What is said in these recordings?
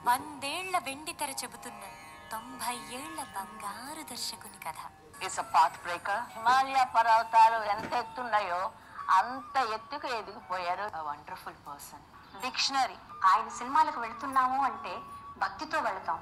వందేళ్ల వెండి తెర చెబుతున్న తొంభై ఏళ్ల బంగారు దర్శకుని కథ ఇట్స్ పాత్ బ్రేకర్ హిమాలయ పర్వతాలు ఎంత ఎత్తున్నాయో అంత ఎత్తుకు ఎదిగిపోయారు వండర్ఫుల్ పర్సన్ డిక్షనరీ ఆయన సినిమాలకు వెళ్తున్నాము అంటే భక్తితో వెళ్తాం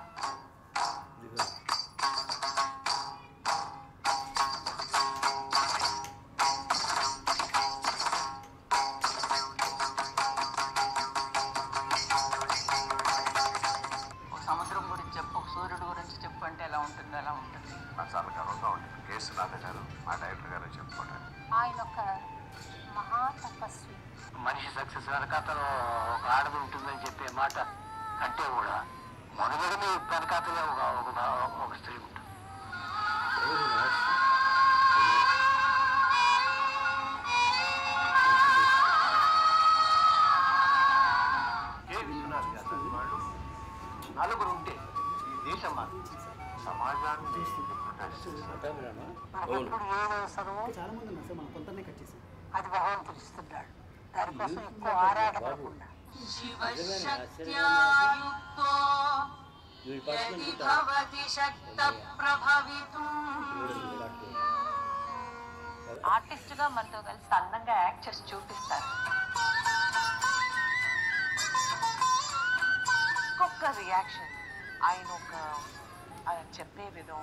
ఒక సముద్రం గురించి చెప్పు ఒక సూర్యుడు గురించి చెప్పు అంటే ఎలా ఉంటుందో అలా ఉంటుంది నాకు చాలా గర్వంగా ఉంటుంది కేసు నాథ గారు మా డైరెక్టర్ గారు చెప్పుకోవడానికి ఆయన ఒక మహా తపస్వి మనిషి సక్సెస్ వెనకాతలో ఒక ఆడది ఉంటుందని చెప్పే మాట కంటే కూడా మొదటి వెనకాతలే ఒక ఒక ఒక స్త్రీ ఉంటుంది ఏ విశ్వనాథ్ గారు వాళ్ళు నలుగురు ఉంటే ఈ దేశం మాత్రం సమాజాన్ని మనకెప్పుడు ఏది అవసరమో చాలా మంది ఉన్నారు సార్ మనం కొంతనే కట్ చేసాం అది భగవంతుడు ఇస్తున్నాడు దానికోసం ఎక్కువ ఆరాటపడకుండా ఆర్టిస్ట్ గా మనతో కలిసి అందంగా యాక్ట్ చేసి చూపిస్తారు ఒక్కొక్క రియాక్షన్ ఆయన ఒక ఆయన చెప్పే విధం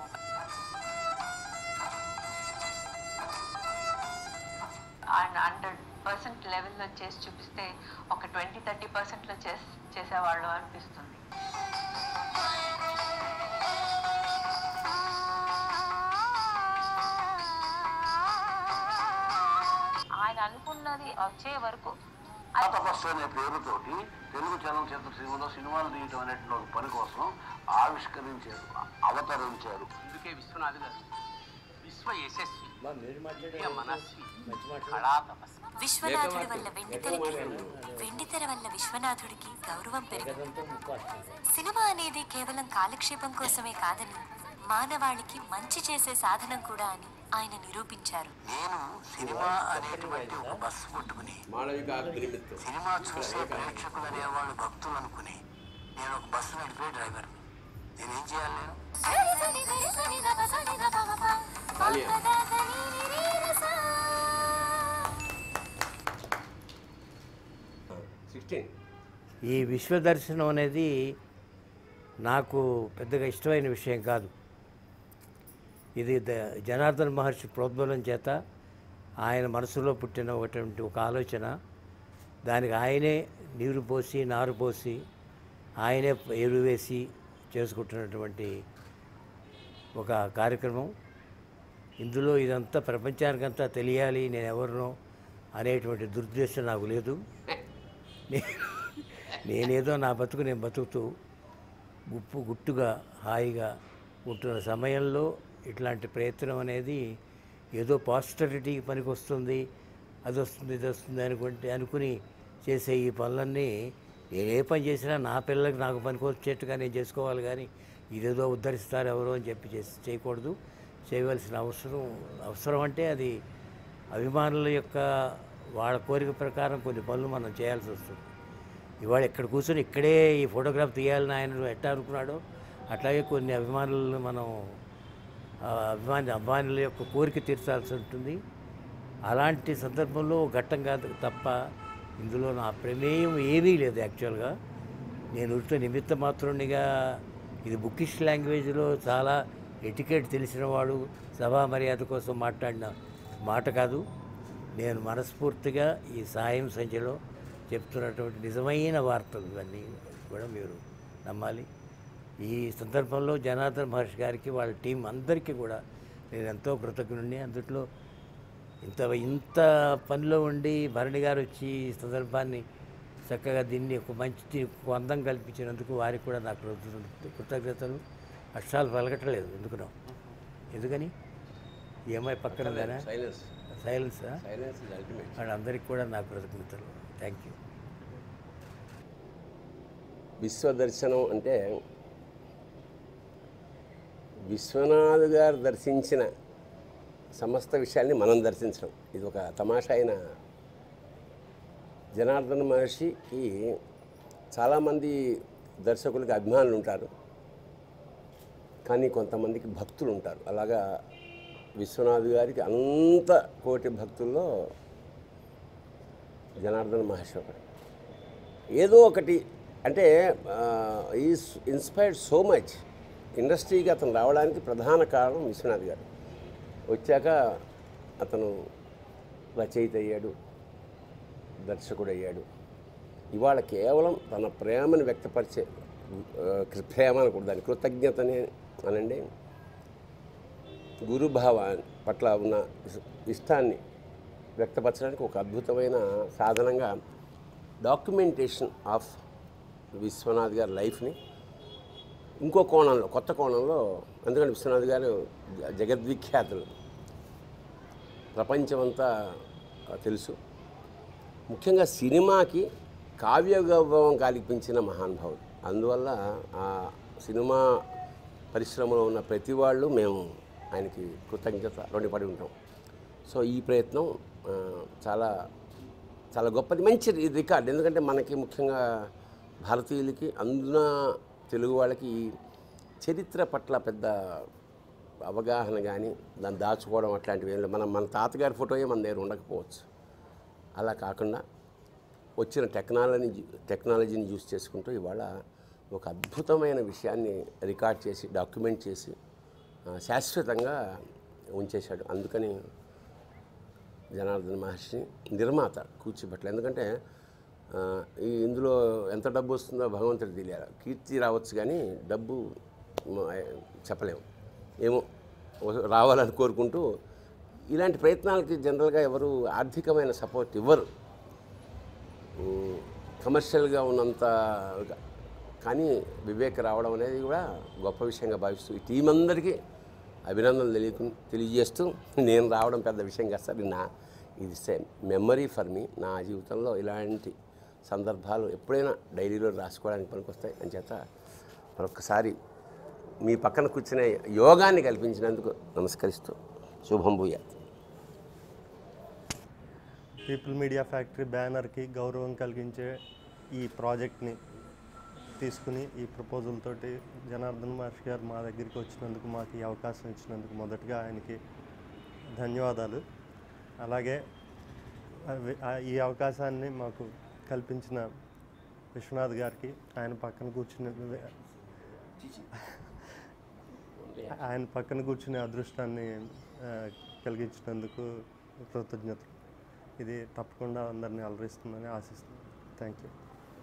ఆయన హండ్రెడ్ పర్సెంట్ లెవెల్లో చేసి చూపిస్తే ఒక ట్వంటీ థర్టీ పర్సెంట్లో చేసి చేసేవాళ్ళు అనిపిస్తుంది ఆయన అనుకున్నది వచ్చే వరకు అది తపస్సు అనే పేరుతోటి తెలుగు చలనచిత్ర సీమలో సినిమాలు తీయటం అనేటువంటి ఒక పని కోసం ఆవిష్కరించారు అవతరించారు అందుకే విశ్వనాథ్ గారు విశ్వ యశస్వి ప్రియ మనస్వి కళా తపస్వి విశ్వనాథుడి వల్ల వెండి తెరకి వెండి తెర వల్ల విశ్వనాథుడికి గౌరవం పెరిగింది సినిమా అనేది కేవలం కాలక్షేపం కోసమే కాదని మానవాళికి మంచి చేసే సాధనం కూడా అని ఆయన నిరూపించారు నేను సినిమా అనేటువంటి ఒక బస్సు పట్టుకుని సినిమా చూసే ప్రేక్షకులు అనేవాళ్ళు భక్తులు అనుకుని నేను ఒక బస్సు నడిపే డ్రైవర్ నేనేం చేయాలి నేను ఈ విశ్వదర్శనం అనేది నాకు పెద్దగా ఇష్టమైన విషయం కాదు ఇది ద- జనార్దన్ మహర్షి ప్రోద్బలం చేత ఆయన మనసులో పుట్టిన ఒకటువంటి ఒక ఆలోచన దానికి ఆయనే నీరు పోసి నారు పోసి ఆయనే ఎరువు వేసి చేసుకుంటున్నటువంటి ఒక కార్యక్రమం ఇందులో ఇదంతా ప్రపంచానికంతా తెలియాలి నేను ఎవరినో అనేటువంటి దుర్దేశం నాకు లేదు నే- నేనేదో నా బతుకు నేను బతుకుతూ గుప్పు గుట్టుగా హాయిగా ఉంటున్న సమయంలో ఇట్లాంటి ప్రయత్నం అనేది ఏదో పాస్టరిటీకి పనికి వస్తుంది అది వస్తుంది ఇది వస్తుంది అనుకుంటే అనుకుని చేసే ఈ పనులన్నీ నేను ఏ పని చేసినా నా పిల్లలకి నాకు పనికి వచ్చేట్టుగా నేను చేసుకోవాలి కానీ ఇదేదో ఉద్ధరిస్తారు ఎవరో అని చెప్పి చేసి చేయకూడదు చేయవలసిన అవసరం అవసరం అంటే అది అభిమానుల యొక్క వాళ్ళ కోరిక ప్రకారం కొన్ని పనులు మనం చేయాల్సి వస్తుంది ఇవాళ ఇక్కడ కూర్చొని ఇక్కడే ఈ ఫోటోగ్రాఫ్ తీయాలని ఆయన ఎట్టా అనుకున్నాడో అట్లాగే కొన్ని అభిమానులను మనం ఆ అభిమాని అభిమానుల యొక్క కోరిక తీర్చాల్సి ఉంటుంది అలాంటి సందర్భంలో ఒక ఘట్టం కాదు తప్ప ఇందులో నా ప్రమేయం ఏమీ లేదు యాక్చువల్గా నేను ఉరితో నిమిత్త మాత్రునిగా ఇది బుకిష్ లాంగ్వేజ్లో చాలా ఎటికెట్ తెలిసినవాడు సభా మర్యాద కోసం మాట్లాడిన మాట కాదు నేను మనస్ఫూర్తిగా ఈ సాయం సంఖ్యలో చెప్తున్నటువంటి నిజమైన వార్తలు ఇవన్నీ కూడా మీరు నమ్మాలి ఈ సందర్భంలో జనార్దన్ మహర్షి గారికి వాళ్ళ టీం అందరికీ కూడా నేను ఎంతో కృతజ్ఞుడిని అందుట్లో ఇంత ఇంత పనిలో ఉండి భరణి గారు వచ్చి ఈ సందర్భాన్ని చక్కగా దీన్ని ఒక మంచి ఒక అందం కల్పించినందుకు వారికి కూడా నాకు కృతజ్ఞ- కృతజ్ఞతలు అక్షరాలు పలకట్లేదు ఎందుకునో ఎందుకని ఈ అమ్మాయి పక్కన ఉందేనా సైలెన్సా వాళ్ళందరికీ కూడా నా కృతజ్ఞతలు థ్యాంక్ యూ విశ్వదర్శనం అంటే విశ్వనాథ్ గారు దర్శించిన సమస్త విషయాల్ని మనం దర్శించడం ఇది ఒక తమాషా అయిన జనార్దన మహర్షికి చాలామంది దర్శకులకి అభిమానులు ఉంటారు కానీ కొంతమందికి భక్తులు ఉంటారు అలాగా విశ్వనాథ్ గారికి అంత కోటి భక్తుల్లో జనార్దన్ మహర్షి ఒకడు ఏదో ఒకటి అంటే ఈజ్ ఇన్స్పైర్డ్ సో మచ్ ఇండస్ట్రీకి అతను రావడానికి ప్రధాన కారణం విశ్వనాథ్ గారు వచ్చాక అతను రచయిత అయ్యాడు దర్శకుడు అయ్యాడు ఇవాళ కేవలం తన ప్రేమను వ్యక్తపరిచే ఆ, ప్రేమ అనకూడదు దాని కృతజ్ఞతని అనండి గురుభావ పట్ల ఉన్న ఇస్- ఇష్టాన్ని వ్యక్తపరచడానికి ఒక అద్భుతమైన సాధనంగా డాక్యుమెంటేషన్ ఆఫ్ విశ్వనాథ్ గారి లైఫ్ని ఇంకో కోణంలో కొత్త కోణంలో ఎందుకంటే విశ్వనాథ్ గారు జ- జగద్విఖ్యాతులు ప్రపంచమంతా తెలుసు ముఖ్యంగా సినిమాకి కావ్య గౌరవం కల్పించిన మహానుభావుడు అందువల్ల ఆ సినిమా పరిశ్రమలో ఉన్న ప్రతి వాళ్ళు మేము ఆయనకి కృతజ్ఞత రుణపడి ఉంటాం సో ఈ ప్రయత్నం ఆ, చాలా చాలా గొప్పది మంచి రి- రికార్డ్ ఎందుకంటే మనకి ముఖ్యంగా భారతీయులకి అందున తెలుగు వాళ్ళకి ఈ చరిత్ర పట్ల పెద్ద అవగాహన కానీ దాన్ని దాచుకోవడం అట్లాంటివి ఏం లేవు. మనం మన తాతగారి ఫోటోయే మన దగ్గర ఉండకపోవచ్చు అలా కాకుండా వచ్చిన టెక్నాలజీ టెక్నాలజీని యూస్ చేసుకుంటూ ఇవాళ ఒక అద్భుతమైన విషయాన్ని రికార్డ్ చేసి డాక్యుమెంట్ చేసి ఆ, శాశ్వతంగా ఉంచేశాడు అందుకని జనార్దన్ మహర్షి నిర్మాత కూర్చోబెట్టలేదు ఎందుకంటే ఆ, ఈ ఇందులో ఎంత డబ్బు వస్తుందో భగవంతుడు తెలియాలి కీర్తి రావచ్చు కానీ డబ్బు మ- చెప్పలేము ఏమో వ- రావాలని కోరుకుంటూ ఇలాంటి ప్రయత్నాలకి జనరల్గా ఎవరు ఆర్థికమైన సపోర్ట్ ఇవ్వరు ఉమ్, కమర్షియల్గా ఉన్నంత కానీ వివేక్ రావడం అనేది కూడా గొప్ప విషయంగా భావిస్తూ ఈ టీం అందరికీ అభినందనలు తెలియ తెలియజేస్తూ నేను రావడం పెద్ద విషయం కాదు సార్ ఇది నా ఇది సేమ్ మెమరీ ఫర్ మీ నా జీవితంలో ఇలాంటి సందర్భాలు ఎప్పుడైనా డైరీలో రాసుకోవడానికి పనికొస్తాయి అని చేత మరొకసారి మీ పక్కన కూర్చునే యోగాన్ని కల్పించినందుకు నమస్కరిస్తూ శుభం భూయాత్ పీపుల్ మీడియా ఫ్యాక్టరీ బ్యానర్కి గౌరవం కలిగించే ఈ ప్రాజెక్ట్ని తీసుకుని ఈ ప్రపోజల్ తోటి జనార్దన్ మహర్షి గారు మా దగ్గరికి వచ్చినందుకు మాకు ఈ అవకాశం ఇచ్చినందుకు మొదటగా ఆయనకి ధన్యవాదాలు అలాగే అవి- ఆ- ఈ అవకాశాన్ని మాకు కల్పించిన విశ్వనాథ్ గారికి ఆయన పక్కన కూర్చుని ఆయన పక్కన కూర్చునే అదృష్టాన్ని ఆ, కలిగించినందుకు కృతజ్ఞతలు ఇది తప్పకుండా అందరినీ అలరిస్తుందని ఆశిస్తున్నాను థ్యాంక్ యూ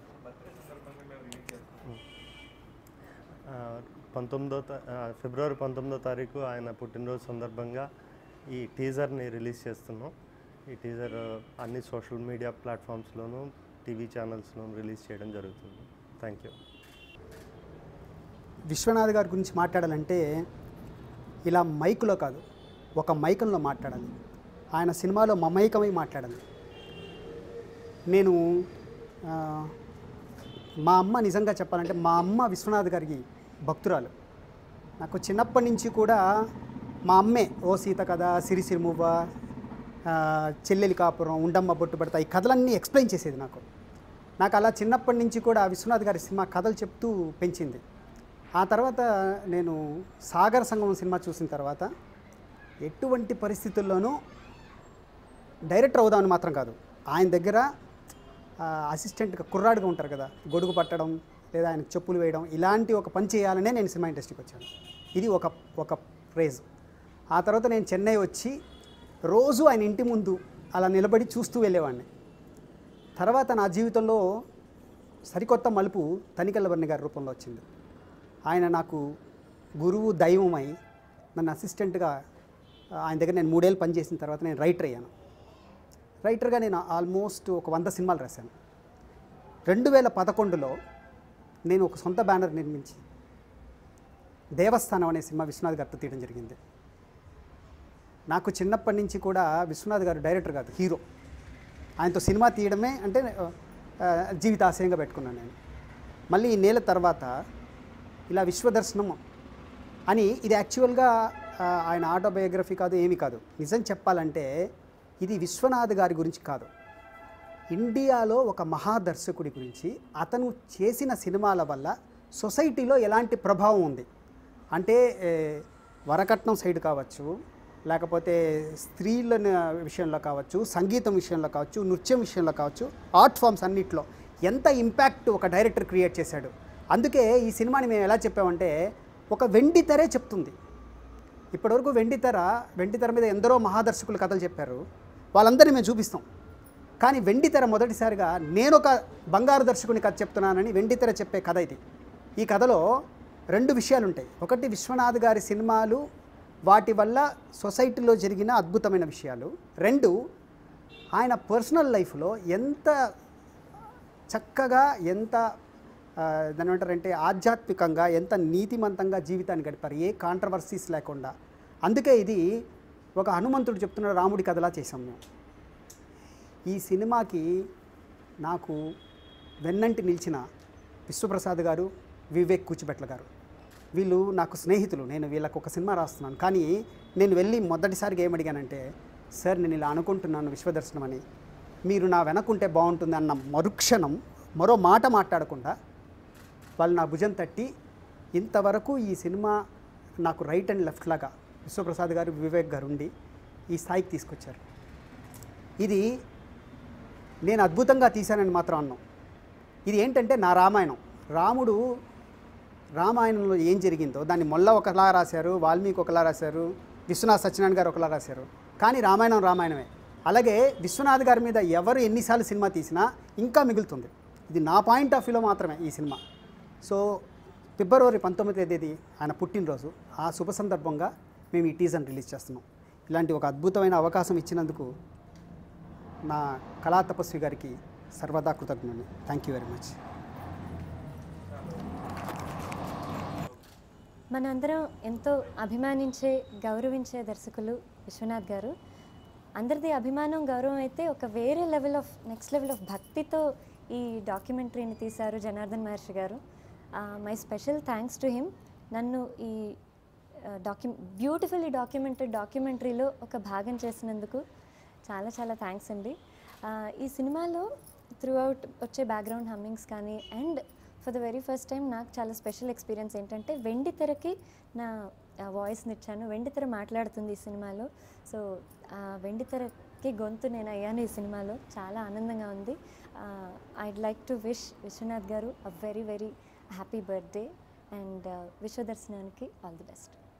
పంతొమ్మిదో తా- ఆ, ఫిబ్రవరి పంతొమ్మిదో తారీఖు ఆయన పుట్టినరోజు సందర్భంగా ఈ టీజర్ని రిలీజ్ చేస్తున్నాం ఈ టీజర్ అన్ని సోషల్ మీడియా ప్లాట్ఫామ్స్లోనూ టీవీ ఛానల్స్లోనూ రిలీజ్ చేయడం జరుగుతుంది థ్యాంక్ యూ విశ్వనాథ్ గారి గురించి మాట్లాడాలంటే ఇలా మైకులో కాదు ఒక మైకంలో మాట్లాడాలి ఆయన సినిమాలో మమైకమై మాట్లాడాలి నేను ఆ, మా అమ్మ నిజంగా చెప్పాలంటే మా అమ్మ విశ్వనాథ్ గారికి భక్తురాలు నాకు చిన్నప్పటి నుంచి కూడా మా అమ్మే ఓ సీత కథ సిరి సిరిమువ్వ ఆ, చెల్లెలి కాపురం ఉండమ్మ బొట్టు పెడతా ఈ కథలన్నీ ఎక్స్ప్లెయిన్ చేసేది నాకు నాకు అలా చిన్నప్పటి నుంచి కూడా విశ్వనాథ్ గారి సినిమా కథలు చెప్తూ పెంచింది ఆ తర్వాత నేను సాగర సంగమం సినిమా చూసిన తర్వాత ఎటువంటి పరిస్థితుల్లోనూ డైరెక్టర్ అవుదామని మాత్రం కాదు ఆయన దగ్గర ఆ, అసిస్టెంట్గా కుర్రాడుగా ఉంటారు కదా గొడుగు పట్టడం లేదా ఆయనకు చెప్పులు వేయడం ఇలాంటి ఒక పని చేయాలనే నేను సినిమా ఇండస్ట్రీకి వచ్చాను ఇది ఒక ఒక ప్రేజ్ ఆ తర్వాత నేను చెన్నై వచ్చి రోజు ఆయన ఇంటి ముందు అలా నిలబడి చూస్తూ వెళ్ళేవాడిని తర్వాత నా జీవితంలో సరికొత్త మలుపు తనికెళ్ళబర్ణి గారి రూపంలో వచ్చింది ఆయన నాకు గురువు దైవమై నన్ను అసిస్టెంట్గా ఆయన దగ్గర నేను మూడేళ్ళు పనిచేసిన తర్వాత నేను రైటర్ అయ్యాను రైటర్గా నేను ఆల్మోస్ట్ ఒక వంద సినిమాలు రాశాను రెండు వేల పదకొండులో నేను ఒక సొంత బ్యానర్ నిర్మించి దేవస్థానం అనే సినిమా విశ్వనాథ్ గారితో తీయడం జరిగింది నాకు చిన్నప్పటి నుంచి కూడా విశ్వనాథ్ గారు డైరెక్టర్ కాదు హీరో ఆయనతో సినిమా తీయడమే అంటే ఆ, జీవితాశయంగా పెట్టుకున్నాను నేను మళ్ళీ ఈ నెల తర్వాత ఇలా విశ్వదర్శనం అని ఇది యాక్చువల్గా ఆ, ఆయన ఆటోబయోగ్రఫీ కాదు ఏమీ కాదు నిజం చెప్పాలంటే ఇది విశ్వనాథ్ గారి గురించి కాదు ఇండియాలో ఒక మహాదర్శకుడి గురించి అతను చేసిన సినిమాల వల్ల సొసైటీలో ఎలాంటి ప్రభావం ఉంది అంటే ఏ, వరకట్నం సైడ్ కావచ్చు లేకపోతే స్త్రీల విషయంలో కావచ్చు సంగీతం విషయంలో కావచ్చు నృత్యం విషయంలో కావచ్చు ఆర్ట్ ఫామ్స్ అన్నిట్లో ఎంత ఇంపాక్ట్ ఒక డైరెక్టర్ క్రియేట్ చేశాడు అందుకే ఈ సినిమాని మేము ఎలా చెప్పామంటే ఒక వెండి తెరే చెప్తుంది ఇప్పటివరకు వెండితెర వెండితెర మీద ఎందరో మహాదర్శకులు కథలు చెప్పారు వాళ్ళందరినీ మేము చూపిస్తాం కానీ వెండితెర మొదటిసారిగా నేను ఒక బంగారు దర్శకుని కథ చెప్తున్నానని వెండితెర చెప్పే కథ ఇది ఈ కథలో రెండు విషయాలు ఉంటాయి ఒకటి విశ్వనాథ్ గారి సినిమాలు వాటి వల్ల సొసైటీలో జరిగిన అద్భుతమైన విషయాలు రెండు ఆయన పర్సనల్ లైఫ్లో ఎంత చక్కగా ఎంత ఆ, దాని ఏమంటారంటే ఆధ్యాత్మికంగా ఎంత నీతిమంతంగా జీవితాన్ని గడిపారు ఏ కాంట్రవర్సీస్ లేకుండా అందుకే ఇది ఒక హనుమంతుడు చెప్తున్న రాముడి కథలా చేసాం మేము ఈ సినిమాకి నాకు వెన్నంటి నిలిచిన విశ్వప్రసాద్ గారు వివేక్ కూచిపెట్ల గారు వీళ్ళు నాకు స్నేహితులు నేను వీళ్ళకు ఒక సినిమా రాస్తున్నాను కానీ నేను వెళ్ళి మొదటిసారిగా ఏమడిగానంటే సార్ నేను ఇలా అనుకుంటున్నాను విశ్వదర్శనం అని మీరు నా వెనకుంటే బాగుంటుంది అన్న మరుక్షణం మరో మాట మాట్లాడకుండా వాళ్ళు నా భుజం తట్టి ఇంతవరకు ఈ సినిమా నాకు రైట్ అండ్ లెఫ్ట్ లాగా విశ్వప్రసాద్ గారు వివేక్ గారు ఉండి ఈ స్థాయికి తీసుకొచ్చారు ఇది నేను అద్భుతంగా తీశానని మాత్రం అన్నాం ఇది ఏంటంటే నా రామాయణం రాముడు రామాయణంలో ఏం జరిగిందో దాన్ని మొల్ల ఒకలా రాశారు వాల్మీకి ఒకలా రాశారు విశ్వనాథ్ సత్యనారాయణ గారు ఒకలా రాశారు కానీ రామాయణం రామాయణమే అలాగే విశ్వనాథ్ గారి మీద ఎవరు ఎన్నిసార్లు సినిమా తీసినా ఇంకా మిగులుతుంది ఇది నా పాయింట్ ఆఫ్ వ్యూలో మాత్రమే ఈ సినిమా సో ఫిబ్రవరి పంతొమ్మిది తేదీ ఆయన పుట్టినరోజు ఆ శుభ సందర్భంగా మేము ఈ టీజర్ని రిలీజ్ చేస్తున్నాం ఇలాంటి ఒక అద్భుతమైన అవకాశం ఇచ్చినందుకు నా కళా తపస్వి గారికి సర్వదా కృతజ్ఞుని థ్యాంక్ యూ వెరీ మచ్ మనందరం ఎంతో అభిమానించే గౌరవించే దర్శకులు విశ్వనాథ్ గారు అందరిది అభిమానం గౌరవం అయితే ఒక వేరే level of next level of భక్తితో ఈ డాక్యుమెంటరీని తీశారు Janardhan Maharshi garu my special thanks to him నన్ను ఈ డాక్యు బ్యూటిఫుల్లీ డాక్యుమెంటెడ్ డాక్యుమెంటరీలో ఒక భాగం చేసినందుకు చాలా చాలా థ్యాంక్స్ అండి ఆ, ఈ సినిమాలో త్రూ అవుట్ వచ్చే బ్యాక్గ్రౌండ్ హమ్మింగ్స్ కానీ and for the very first time నాకు చాలా స్పెషల్ ఎక్స్పీరియన్స్ ఏంటంటే వెండి తెరకి నా వాయిస్ని ఇచ్చాను వెండి తెర మాట్లాడుతుంది ఈ సినిమాలో సో ఆ వెండి తెరకి గొంతు నేను అయ్యాను ఈ సినిమాలో చాలా ఆనందంగా ఉంది I'd like to wish Viswanath garu a very very happy birthday and విశ్వదర్శనానికి ఆల్ ది బెస్ట్